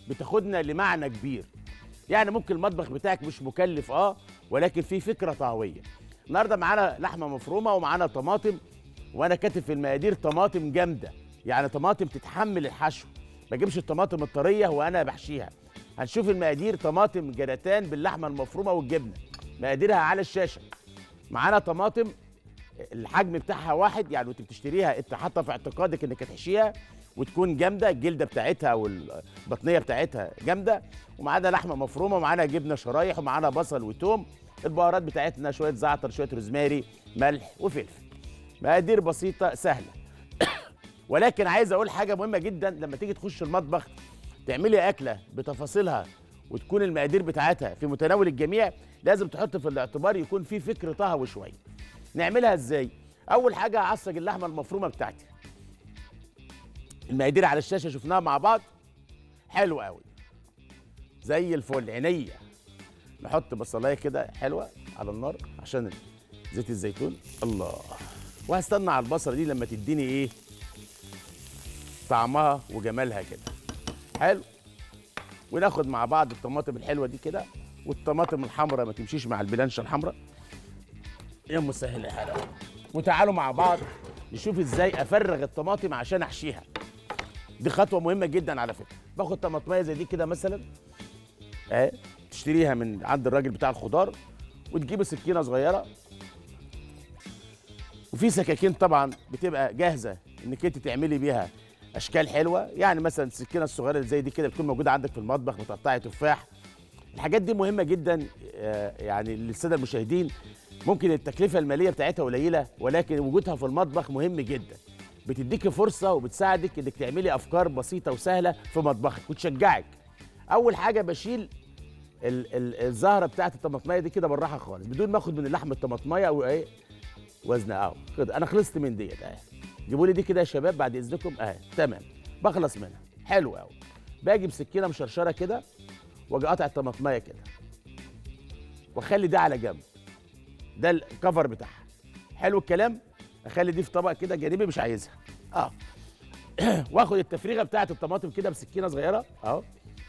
بتاخدنا لمعنى كبير يعني ممكن المطبخ بتاعك مش مكلف اه ولكن فيه فكره طهويه النهارده معانا لحمه مفرومه ومعانا طماطم وانا كاتب في المقادير طماطم جامده يعني طماطم تتحمل الحشو ما اجيبش الطماطم الطريه وانا بحشيها هنشوف المقادير طماطم جراتان باللحمه المفرومه والجبنه مقاديرها على الشاشه معانا طماطم الحجم بتاعها واحد يعني وانت بتشتريها انت حاطه في اعتقادك انك هتحشيها وتكون جامده الجلده بتاعتها والبطنيه بتاعتها جامده ومعانا لحمه مفرومه ومعانا جبنه شرايح ومعانا بصل وتوم البهارات بتاعتنا شويه زعتر شويه روزماري ملح وفلفل مقادير بسيطه سهله ولكن عايز اقول حاجه مهمه جدا لما تيجي تخش المطبخ تعملي اكله بتفاصيلها وتكون المقادير بتاعتها في متناول الجميع لازم تحط في الاعتبار يكون في فكر طهوي شويه نعملها ازاي اول حاجه اعصج اللحمه المفرومه بتاعتي المقادير على الشاشه شفناها مع بعض حلو قوي زي الفل عينيا نحط بصلايه كده حلوه على النار عشان زيت الزيتون الله وهستنى على البصله دي لما تديني ايه طعمها وجمالها كده حلو وناخد مع بعض الطماطم الحلوه دي كده والطماطم الحمراء ما تمشيش مع البلانشه الحمراء يا مسهل يا حلاوه وتعالوا مع بعض نشوف ازاي افرغ الطماطم عشان احشيها دي خطوه مهمه جدا على فكره باخد طماطميه زي دي كده مثلا اهي تشتريها من عند الراجل بتاع الخضار وتجيب سكينه صغيره وفي سكاكين طبعا بتبقى جاهزه انك انت تعملي بيها اشكال حلوه يعني مثلا السكينه الصغيره اللي زي دي كده بتكون موجوده عندك في المطبخ بتقطعي تفاح الحاجات دي مهمه جدا آه، يعني للساده المشاهدين ممكن التكلفه الماليه بتاعتها قليله ولكن وجودها في المطبخ مهم جدا بتديكي فرصه وبتساعدك انك تعملي افكار بسيطه وسهله في مطبخك وتشجعك اول حاجه بشيل ال- ال- الزهره بتاعت الطماطميه دي كده بالراحه خالص بدون ما اخد من اللحم الطماطميه او ايه وزنها اهو كده انا خلصت من ديت اهي جيبوا لي دي كده يا شباب بعد اذنكم اهي تمام بخلص منها حلو قوي باجي بسكينه مشرشره كده واجي قاطع الطماطميه كده واخلي ده على جنب ده الكفر بتاعها حلو الكلام اخلي دي في طبق كده جانبي مش عايزها اه واخد التفريغه بتاعت الطماطم كده بسكينه صغيره اهو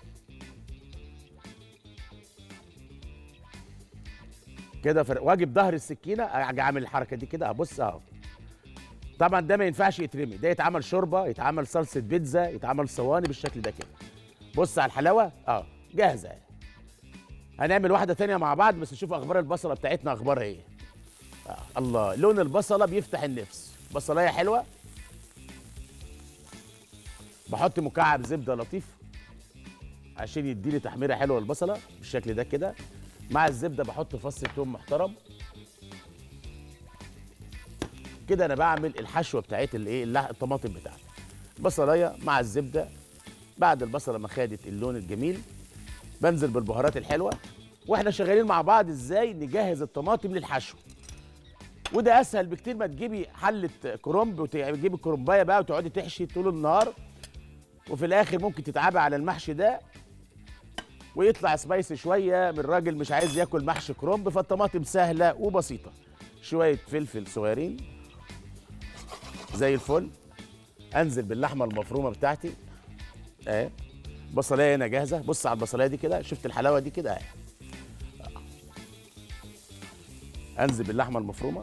كده فر... واجيب ظهر السكينه اجي اعمل الحركه دي كده ابص اهو طبعا ده ما ينفعش يترمي ده يتعمل شوربه يتعمل صلصه بيتزا يتعمل صواني بالشكل ده كده بص على الحلاوه اه جاهزه اهي. هنعمل واحده تانية مع بعض بس نشوف اخبار البصله بتاعتنا اخبارها ايه آه. الله لون البصله بيفتح النفس بصلايه حلوه بحط مكعب زبده لطيف عشان يديلي تحميره حلوه للبصله بالشكل ده كده مع الزبده بحط فص ثوم محترم كده انا بعمل الحشوه بتاعت الايه اللح- الطماطم بتاعتي بصلايه مع الزبده بعد البصله ما خدت اللون الجميل بنزل بالبهارات الحلوه واحنا شغالين مع بعض ازاي نجهز الطماطم للحشو وده اسهل بكتير ما تجيبي حله كرنب وتجيبي الكرنبايه بقى وتقعدي تحشي طول النهار وفي الاخر ممكن تتعبي على المحشي ده ويطلع سبايسي شويه من راجل مش عايز ياكل محشي كرنب فالطماطم سهله وبسيطه شويه فلفل صغيرين زي الفل انزل باللحمه المفرومه بتاعتي اهي بصلايه هنا جاهزه بص على البصلايه دي كده شفت الحلاوه دي كده اهي انزل باللحمه المفرومه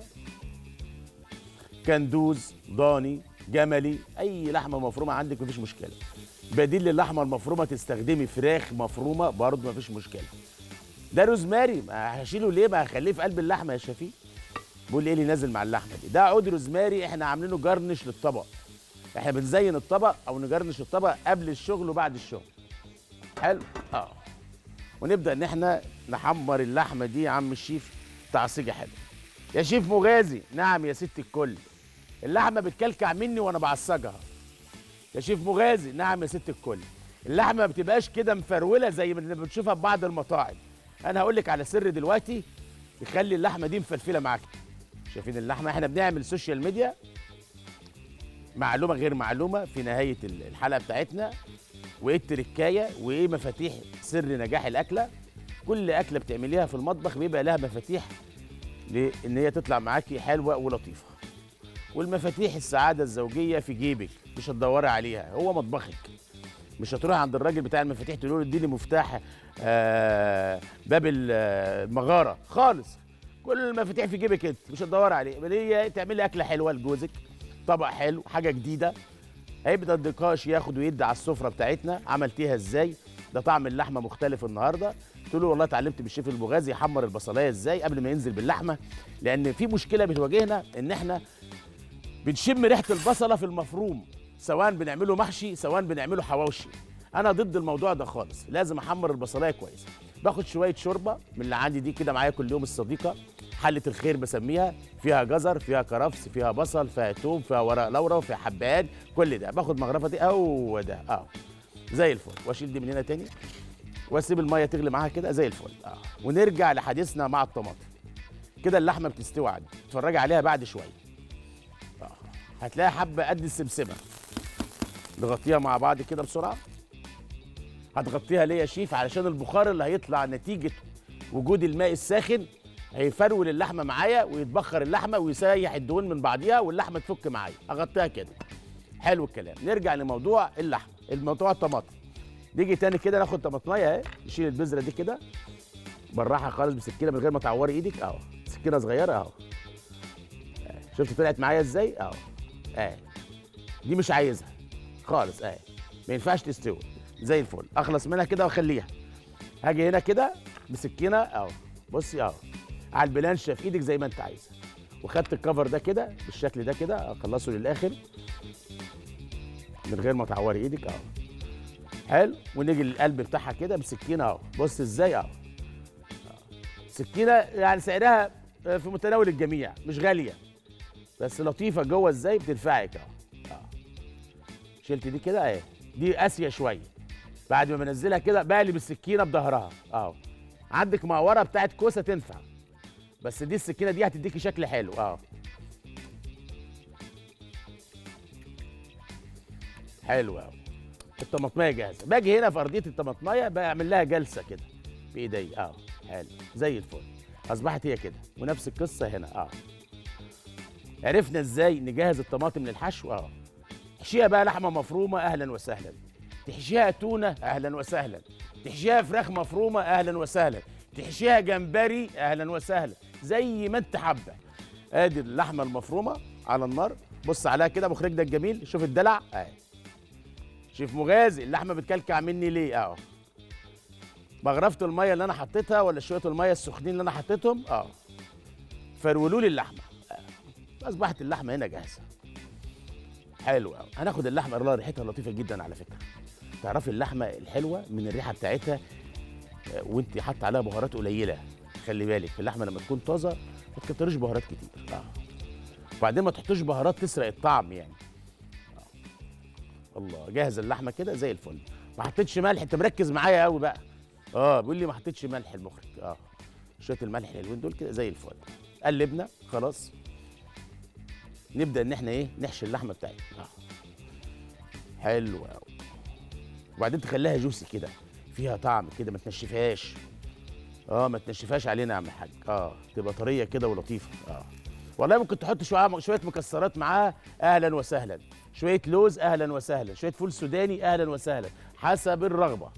كندوز ضاني جملي اي لحمه مفرومه عندك مفيش مشكله بديل للحمه المفرومه تستخدمي فراخ مفرومه برضه مفيش مشكله ده روزماري ما هشيله ليه ما هخليه في قلب اللحمه يا شفيق بيقول لي ايه اللي نازل مع اللحمه دي ده عود روزماري احنا عاملينه جرنش للطبق احنا بنزين الطبق او نجرنش الطبق قبل الشغل وبعد الشغل حلو اه ونبدا ان احنا نحمر اللحمه دي يا عم الشيف تعصيجه حلوه يا شيف مغازي نعم يا ست الكل اللحمه بتكلكع مني وانا بعصجها يا شيف مغازي نعم يا ست الكل اللحمه ما بتبقاش كده مفروله زي ما بنشوفها في بعض المطاعم انا هقول لك على سر دلوقتي يخلي اللحمه دي مفلفله معاك شايفين اللحمه احنا بنعمل سوشيال ميديا معلومه غير معلومه في نهايه الحلقه بتاعتنا وايه التركايه وايه مفاتيح سر نجاح الاكله كل اكله بتعمليها في المطبخ بيبقى لها مفاتيح لان هي تطلع معاكي حلوه ولطيفه والمفاتيح السعاده الزوجيه في جيبك مش هتدوري عليها هو مطبخك مش هتروح عند الراجل بتاع المفاتيح تقول له اديني مفتاح آه باب ال- آه، المغاره خالص كل المفاتيح في جيبك انت مش هتدور عليه بل هي تعملي اكله حلوه لجوزك طبق حلو حاجه جديده هيبدا النقاش ياخد ويدي على السفره بتاعتنا عملتيها ازاي ده طعم اللحمه مختلف النهارده تقول له والله اتعلمت من الشيف البغازي يحمر البصلايه ازاي قبل ما ينزل باللحمه لان في مشكله بتواجهنا ان احنا بنشم ريحه البصله في المفروم سواء بنعمله محشي سواء بنعمله حواوشي انا ضد الموضوع ده خالص لازم احمر البصلايه كويس باخد شويه شوربه من اللي عندي دي كده معايا كل يوم الصديقه حله الخير بسميها فيها جزر فيها كرفس فيها بصل فيها توم فيها ورق لورا فيها حبهان كل ده باخد مغرفه دي او ده اه زي الفل واشيل دي من هنا تاني واسيب الميه تغلي معاها كده زي الفل اه ونرجع لحديثنا مع الطماطم كده اللحمه بتستوي عندي اتفرجي عليها بعد شويه اه هتلاقي حبه قد السمسمه نغطيها مع بعض كده بسرعه هتغطيها ليه يا شيف علشان البخار اللي هيطلع نتيجه وجود الماء الساخن هيفرول اللحمه معايا ويتبخر اللحمه ويسيح الدهون من بعضيها واللحمه تفك معايا اغطيها كده حلو الكلام نرجع لموضوع اللحمه الموضوع الطماطم نيجي تاني كده ناخد طماطمايه اهي نشيل البذره دي كده بالراحه خالص بسكينه من غير ما تعوري ايدك اهو سكينه صغيره اهو آه. شفت طلعت معايا ازاي اهو اهي دي مش عايزها خالص اهي ما ينفعش تستوي زي الفل اخلص منها كده واخليها هاجي هنا كده بسكينه اهو بصي اهو على البلانشه في ايدك زي ما انت عايزه وخدت الكفر ده كده بالشكل ده كده اخلصه للاخر من غير ما تعوري ايدك اهو حلو ونيجي للقلب بتاعها كده بسكينه اهو بص ازاي اهو سكينه يعني سعرها في متناول الجميع مش غاليه بس لطيفه جوه ازاي بتنفعك اهو اه شلت دي كده اهي دي قاسيه شويه بعد ما بنزلها كده بقلب السكينه بظهرها اهو عندك مقوره بتاعت كوسه تنفع بس دي السكينه دي هتديكي شكل حلو اه حلو قوي الطماطميه جاهزه باجي هنا في ارضيه الطماطميه بعمل لها جلسه كده بايدي اه حلو زي الفل اصبحت هي كده ونفس القصه هنا اه عرفنا ازاي نجهز الطماطم للحشو اه تحشيها بقى لحمه مفرومه اهلا وسهلا تحشيها تونه اهلا وسهلا تحشيها فراخ مفرومه اهلا وسهلا تحشيها جمبري اهلا وسهلا زي ما انت حابه ادي اللحمه المفرومه على النار بص عليها كده مخرج ده الجميل شوف الدلع اهي شيف مغازي اللحمه بتكلكع مني ليه اهو مغرفه الميه اللي انا حطيتها ولا شويه الميه السخنين اللي انا حطيتهم اه فرولوا لي اللحمه آه. اصبحت اللحمه هنا جاهزه حلو قوي هناخد اللحمه الله ريحتها لطيفه جدا على فكره تعرفي اللحمه الحلوه من الريحه بتاعتها آه، وانت حاطه عليها بهارات قليله خلي بالك اللحمه لما تكون طازه ما تكتريش بهارات كتير اه وبعدين ما تحطوش بهارات تسرق الطعم يعني آه. الله جاهز اللحمه كده زي الفل ما حطيتش ملح انت مركز معايا قوي بقى اه بيقول لي ما حطيتش ملح المخرج اه شويه الملح الحلوين دول كده زي الفل قلبنا خلاص نبدا ان احنا ايه نحشي اللحمه بتاعتنا اه حلو قوي وبعدين تخليها جوسي كده فيها طعم كده ما تنشفهاش اه ما تنشفهاش علينا يا عم الحاج اه تبقى طريه كده ولطيفه اه والله ممكن تحط شويه شويه مكسرات معاها اهلا وسهلا شويه لوز اهلا وسهلا شويه فول سوداني اهلا وسهلا حسب الرغبه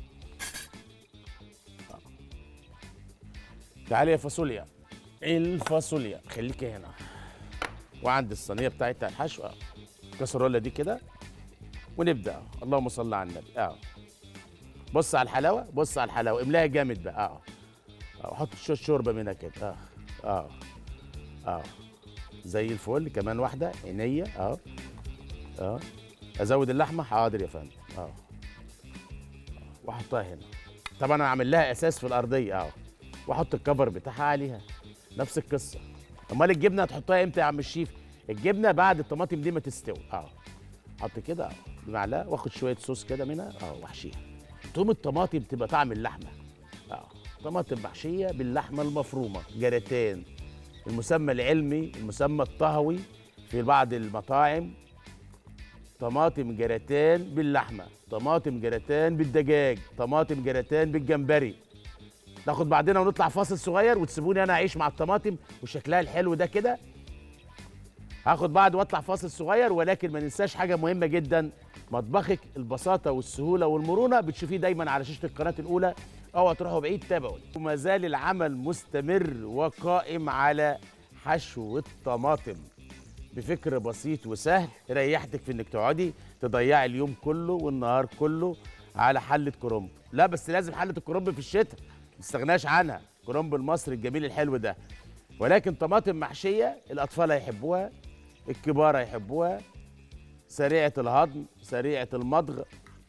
آه. تعالي يا فاصوليا الفاصوليا خليكي هنا وعند الصينيه بتاعتها الحشو اه الكسرولة دي كده ونبدا اللهم صل على النبي اه بص على الحلاوه بص على الحلاوه املاها جامد بقى اه اه حط شويه شوربه منها كده اه اه اه زي الفل كمان واحده عينيا اه اه ازود اللحمه حاضر يا فندم اه واحطها هنا طبعا انا عامل لها اساس في الارضيه اه واحط الكفر بتاعها عليها نفس القصه امال الجبنه هتحطها امتى يا عم الشيف الجبنه بعد الطماطم دي ما تستوي اه حط كده اه بمعلقه واخد شويه صوص كده منها اه واحشيها تقوم الطماطم تبقى طعم اللحمه اه طماطم محشيه باللحمه المفرومه جراتان المسمى العلمي المسمى الطهوي في بعض المطاعم طماطم جراتان باللحمه طماطم جراتان بالدجاج طماطم جراتان بالجمبري ناخد بعدنا ونطلع فاصل صغير وتسيبوني انا اعيش مع الطماطم وشكلها الحلو ده كده هاخد بعض واطلع فاصل صغير ولكن ما ننساش حاجه مهمه جدا مطبخك البساطه والسهوله والمرونه بتشوفيه دايما على شاشه القناه الاولى اوعى تروحوا بعيد تابعوني وما زال العمل مستمر وقائم على حشو الطماطم بفكر بسيط وسهل ريحتك في انك تقعدي تضيعي اليوم كله والنهار كله على حله كرنب لا بس لازم حله الكرنب في الشتاء ما تستغناش عنها كرنب المصري الجميل الحلو ده ولكن طماطم محشيه الاطفال هيحبوها الكبار هيحبوها سريعه الهضم سريعه المضغ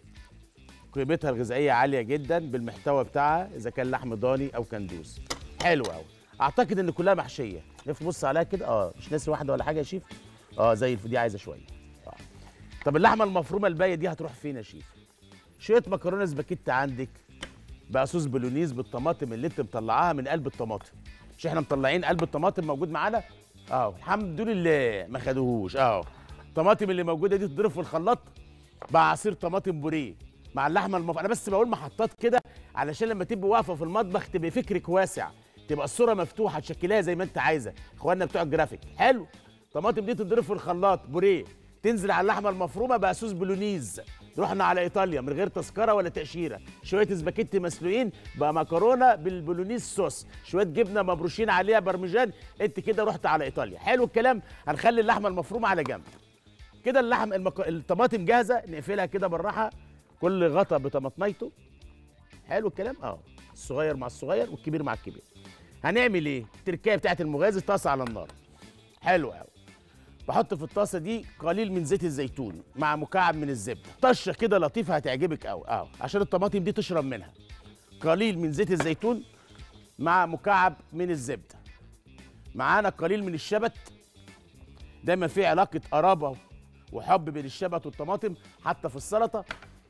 قيمتها الغذائيه عاليه جدا بالمحتوى بتاعها اذا كان لحم ضاني او كندوز حلو قوي اعتقد ان كلها محشيه نف بص عليها كده اه مش نسر واحده ولا حاجه يا شيف اه زي الف- دي عايزه شويه آه. طب اللحمه المفرومه الباقيه دي هتروح فين يا شيف شويه مكرونه سباكيتي عندك بقى صوص بولونيز بالطماطم اللي انت مطلعاها من قلب الطماطم مش احنا مطلعين قلب الطماطم موجود معانا اه الحمد لله ما خدوهوش اه الطماطم اللي موجوده دي تضرب في الخلاط مع عصير طماطم بوريه مع اللحمه المف... انا بس بقول محطات كده علشان لما تبقي واقفه في المطبخ تبقى فكرك واسع تبقى الصوره مفتوحه تشكلها زي ما انت عايزه اخواننا بتوع الجرافيك حلو الطماطم دي تضرب في الخلاط بوريه تنزل على اللحمه المفرومه بقى صوص بولونيز رحنا على ايطاليا من غير تذكره ولا تاشيره شويه سباكيتي مسلوقين بقى مكرونه بالبولونيز صوص شويه جبنه مبروشين عليها برمجان انت كده رحت على ايطاليا حلو الكلام هنخلي اللحمه المفرومه على جنب كده اللحم المك... الطماطم جاهزه نقفلها كده بالراحه كل غطا بطماطميته حلو الكلام اه الصغير مع الصغير والكبير مع الكبير هنعمل ايه التركايه بتاعت المغازي طاسه على النار حلو قوي بحط في الطاسه دي قليل من زيت الزيتون مع مكعب من الزبده طشه كده لطيفه هتعجبك قوي اه عشان الطماطم دي تشرب منها قليل من زيت الزيتون مع مكعب من الزبده معانا قليل من الشبت دايما في علاقه قرابه وحب بين الشبت والطماطم حتى في السلطه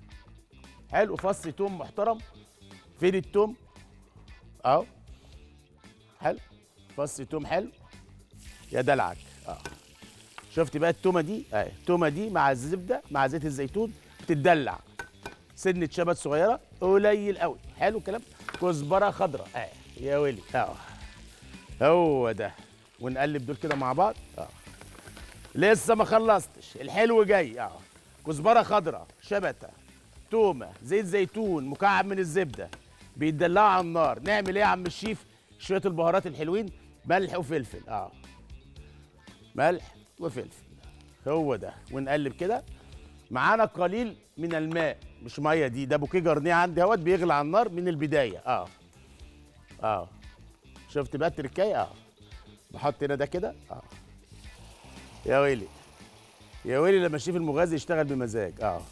حلو فص توم محترم فين التوم اهو حلو فص توم حلو يا دلعك اه شفت بقى التومه دي اهي التومه دي مع الزبده مع زيت الزيتون بتدلع سنه شبت صغيره قليل قوي حلو الكلام كزبره خضراء اهي يا ويلي اه هو ده ونقلب دول كده مع بعض اه لسه ما خلصتش الحلو جاي اه كزبره خضراء شبته تومه زيت زيتون مكعب من الزبده بيتدلعوا على النار نعمل ايه يا عم الشيف شويه البهارات الحلوين ملح وفلفل اه ملح وفلفل هو ده ونقلب كده معانا قليل من الماء مش ميه دي ده بوكيه جرنيه عندي اهوت بيغلي على النار من البدايه اه اه شفت بقى التركايه اه بحط هنا ده كده اه يا ويلي يا ويلي لما الشيف المغازي يشتغل بمزاج اه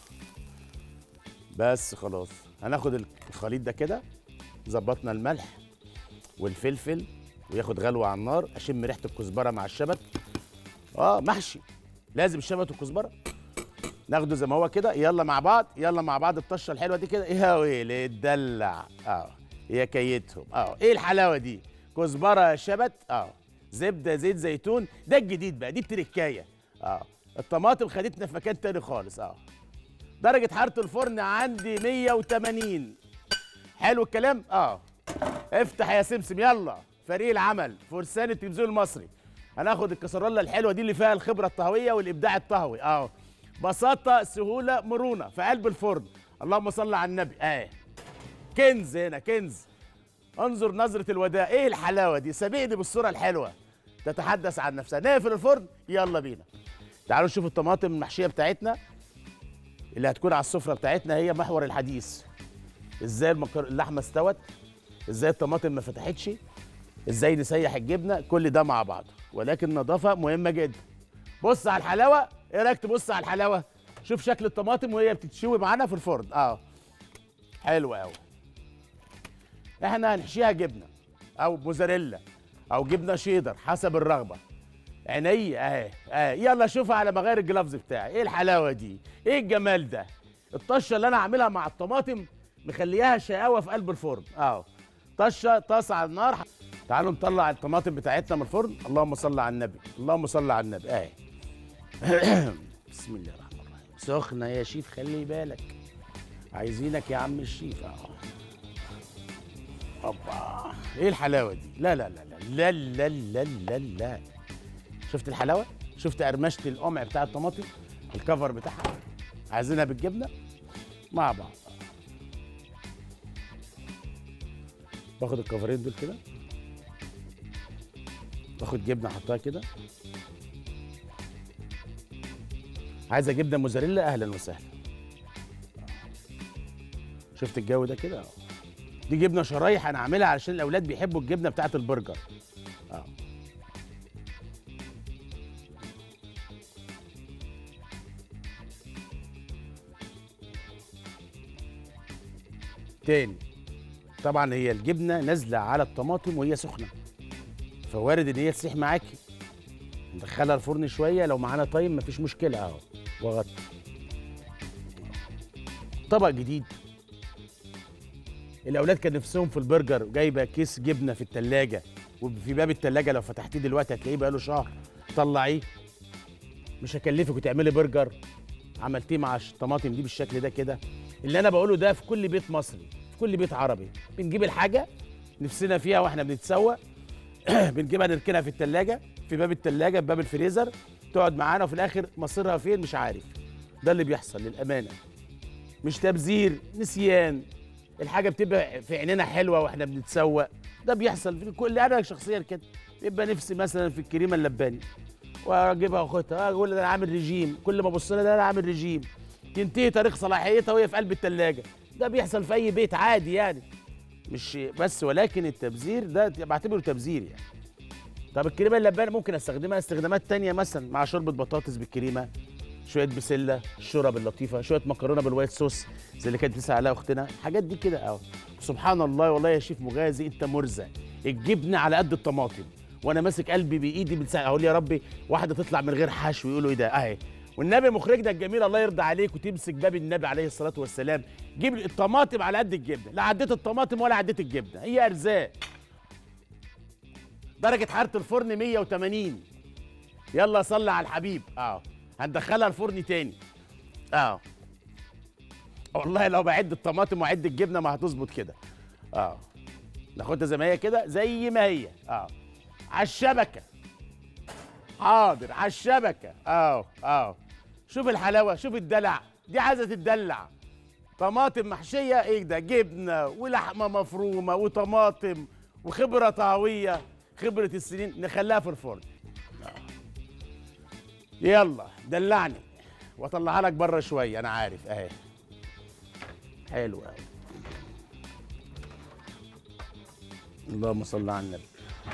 بس خلاص هناخد الخليط ده كده ظبطنا الملح والفلفل وياخد غلوه على النار اشم ريحه الكزبره مع الشبت اه محشي لازم الشبت والكزبره ناخده زي ما هو كده يلا مع بعض يلا مع بعض الطشه الحلوه دي كده يا ويلي اتدلع اه يا كيتهم اه ايه الحلاوه دي كزبره شبت اه زبده زيت زيتون ده الجديد بقى دي التركايه اه الطماطم خدتنا في مكان تاني خالص اه درجه حراره الفرن عندي 180 حلو الكلام اه افتح يا سمسم يلا فريق العمل فرسان التلفزيون المصري هناخد الكسرولة الحلوه دي اللي فيها الخبره الطهويه والابداع الطهوي اه بساطه سهوله مرونه في قلب الفرن اللهم صل على النبي اه كنز هنا كنز انظر نظره الوداع ايه الحلاوه دي سابقني بالصوره الحلوه تتحدث عن نفسها نقفل الفرن يلا بينا تعالوا نشوف الطماطم المحشيه بتاعتنا اللي هتكون على السفره بتاعتنا هي محور الحديث ازاي المكر... اللحمه استوت ازاي الطماطم ما فتحتش ازاي نسيح الجبنه كل ده مع بعض ولكن النظافه مهمه جدا بص على الحلاوه ايه رايك تبص على الحلاوه شوف شكل الطماطم وهي بتتشوي معانا في الفرن اه حلو قوي احنا هنحشيها جبنه او موزاريلا او جبنه شيدر حسب الرغبه عيني اهي اهي يلا شوفها على ما غير الجلافز بتاعي ايه الحلاوه دي ايه الجمال ده الطشه اللي انا عاملها مع الطماطم مخلياها شقاوه في قلب الفرن اه طشه طاسه على النار تعالوا نطلع الطماطم بتاعتنا من الفرن اللهم صل على النبي اللهم صل على النبي اهي بسم الله الرحمن الرحيم سخنه يا شيف خلي بالك عايزينك يا عم الشيف اه اوبا ايه الحلاوه دي لا لا لا لا لا لا لا لا لا شفت الحلاوه شفت قرمشه القمع بتاع الطماطم الكفر بتاعها عايزينها بالجبنه مع بعض باخد الكفرين دول كده باخد جبنه احطها كده عايزه جبنه موزاريلا اهلا وسهلا شفت الجو ده كده اه دي جبنه شرايح انا عاملها علشان الاولاد بيحبوا الجبنه بتاعت البرجر اه تاني طبعا هي الجبنه نازله على الطماطم وهي سخنه فوارد ان هي تسيح معاكي ندخلها الفرن شويه لو معانا تايم مفيش مشكله اهو واغطي طبق جديد الاولاد كان نفسهم في البرجر جايبه كيس جبنه في التلاجة وفي باب التلاجة لو فتحتيه دلوقتي هتلاقيه بقاله شهر طلعيه مش هكلفك وتعملي برجر عملتيه مع الطماطم دي بالشكل ده كده اللي انا بقوله ده في كل بيت مصري في كل بيت عربي بنجيب الحاجه نفسنا فيها واحنا بنتسوى بنجيبها نركنها في التلاجة في باب التلاجة في باب الفريزر تقعد معانا وفي الاخر مصيرها فين مش عارف ده اللي بيحصل للامانه مش تبذير نسيان الحاجه بتبقى في عينينا حلوه واحنا بنتسوق ده بيحصل في كل انا شخصيا كده بيبقى نفسي مثلا في الكريمه اللباني واجيبها واخدها اقول ده انا عامل رجيم كل ما ابص لها ده انا عامل رجيم تنتهي تاريخ صلاحيتها وهي في قلب الثلاجه ده بيحصل في اي بيت عادي يعني مش بس ولكن التبذير ده بعتبره تبذير يعني طب الكريمه اللباني ممكن استخدمها استخدامات تانية مثلا مع شوربه بطاطس بالكريمه شويه بسله الشورى اللطيفه شويه مكرونه بالوايت صوص زي اللي كانت بتسال عليها اختنا الحاجات دي كده اهو سبحان الله والله يا شيف مغازي انت مرزق الجبنه على قد الطماطم وانا ماسك قلبي بايدي من ساعه اقول يا ربي واحده تطلع من غير حشو يقولوا ايه ده اهي والنبي مخرجنا الجميل الله يرضى عليك وتمسك باب النبي عليه الصلاه والسلام جيب لي الطماطم على قد الجبنه لا عديت الطماطم ولا عديت الجبنه هي ارزاق درجه حراره الفرن 180 يلا صلي على الحبيب اه هندخلها الفرن تاني اه والله لو بعد الطماطم وعد الجبنه ما هتظبط كده اه ناخدها زي ما هي كده زي ما هي اه على الشبكه حاضر على الشبكه اه اه شوف الحلاوه شوف الدلع دي عايزه تتدلع طماطم محشيه ايه ده جبنه ولحمه مفرومه وطماطم وخبره طهويه خبره السنين نخليها في الفرن يلا دلعني واطلعها لك بره شويه انا عارف اهي حلو قوي اللهم صل على النبي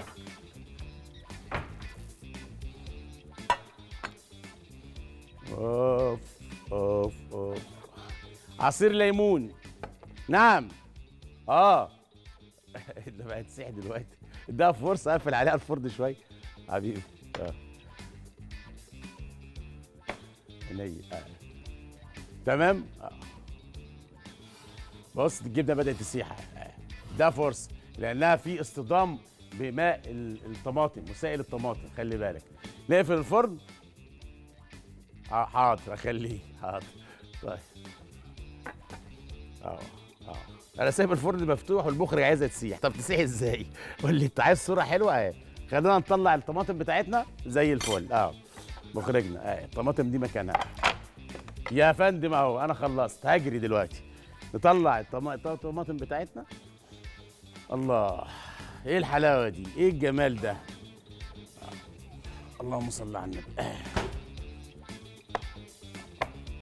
اوف اوف اوف عصير ليمون نعم اه ده بقت تسيح دلوقتي اديها فرصه اقفل عليها الفرن شويه حبيبي اه عينيا آه. تمام آه. بص الجبنه بدات تسيح آه. ده فرصه لانها في اصطدام بماء ال- الطماطم وسائل الطماطم خلي بالك نقفل الفرن اه حاضر اخليه حاضر طيب اه اه انا سايب الفرن مفتوح والمخرج عايزها تسيح طب تسيح ازاي قول لي انت عايز صوره حلوه اهي خلينا نطلع الطماطم بتاعتنا زي الفل اه مخرجنا اه الطماطم دي مكانها يا فندم اهو انا خلصت هجري دلوقتي نطلع الطما- الطماطم بتاعتنا الله ايه الحلاوه دي ايه الجمال ده آه. اللهم صل على النبي آه.